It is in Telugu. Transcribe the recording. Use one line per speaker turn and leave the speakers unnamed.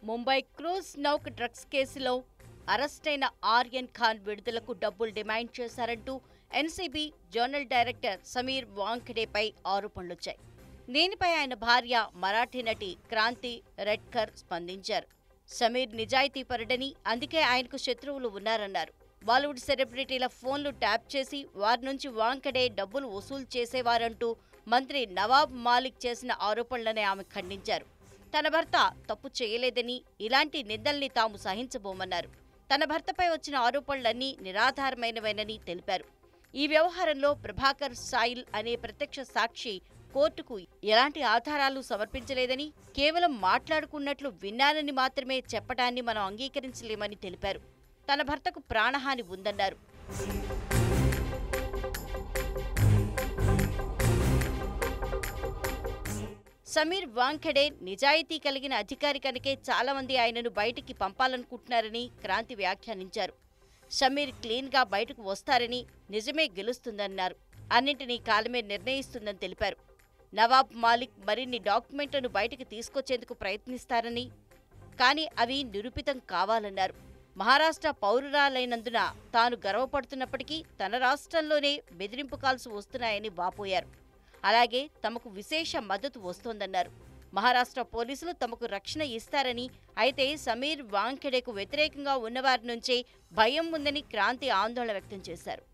ముంబై క్రూజ్ నౌక్ డ్రగ్స్ కేసులో అరెస్టైన ఆర్యన్ ఖాన్ విడుదలకు డబ్బులు డిమాండ్ చేశారంటూ ఎన్సీబీ జనరల్ డైరెక్టర్ సమీర్ వాంఖడేపై ఆరోపణలొచ్చాయి దీనిపై ఆయన భార్య మరాఠీ నటి క్రాంతి రెడ్కర్ స్పందించారు సమీర్ నిజాయితీపరుడని అందుకే ఆయనకు శత్రువులు ఉన్నారన్నారు బాలీవుడ్ సెలబ్రిటీల ఫోన్లు ట్యాప్ చేసి వారి నుంచి వాంకడే డబ్బులు వసూలు చేసేవారంటూ మంత్రి నవాబ్ మాలిక్ చేసిన ఆరోపణలని ఆమె ఖండించారు తన భర్త తప్పు చేయలేదని ఇలాంటి నిందల్ని తాము సహించబోమన్నారు తన భర్తపై వచ్చిన ఆరోపణలన్నీ నిరాధారమైనవేనని తెలిపారు ఈ వ్యవహారంలో ప్రభాకర్ సాయిల్ అనే ప్రత్యక్ష సాక్షి కోర్టుకు ఎలాంటి ఆధారాలు సమర్పించలేదని కేవలం మాట్లాడుకున్నట్లు విన్నానని మాత్రమే చెప్పడాన్ని మనం అంగీకరించలేమని తెలిపారు తన భర్తకు ప్రాణహాని ఉందన్నారు సమీర్ వాంఖడే నిజాయితీ కలిగిన అధికారి కనుకే చాలా మంది ఆయనను బయటికి పంపాలనుకుంటున్నారని క్రాంతి వ్యాఖ్యానించారు సమీర్ క్లీన్గా బయటకు వస్తారని నిజమే గెలుస్తుందన్నారు అన్నింటినీ కాలమే నిర్ణయిస్తుందని తెలిపారు నవాబ్ మాలిక్ మరిన్ని డాక్యుమెంట్లను బయటికి తీసుకొచ్చేందుకు ప్రయత్నిస్తారని కానీ అవి నిరూపితం కావాలన్నారు మహారాష్ట్ర పౌరురాలైనందున తాను గర్వపడుతున్నప్పటికీ తన రాష్ట్రంలోనే బెదిరింపు కాల్స్ వస్తున్నాయని వాపోయారు అలాగే తమకు విశేష మద్దతు వస్తోందన్నారు మహారాష్ట్ర పోలీసులు తమకు రక్షణ ఇస్తారని అయితే సమీర్ వాంఖెడేకు వ్యతిరేకంగా ఉన్నవారి నుంచే భయం ఉందని క్రాంతి ఆందోళన వ్యక్తం చేశారు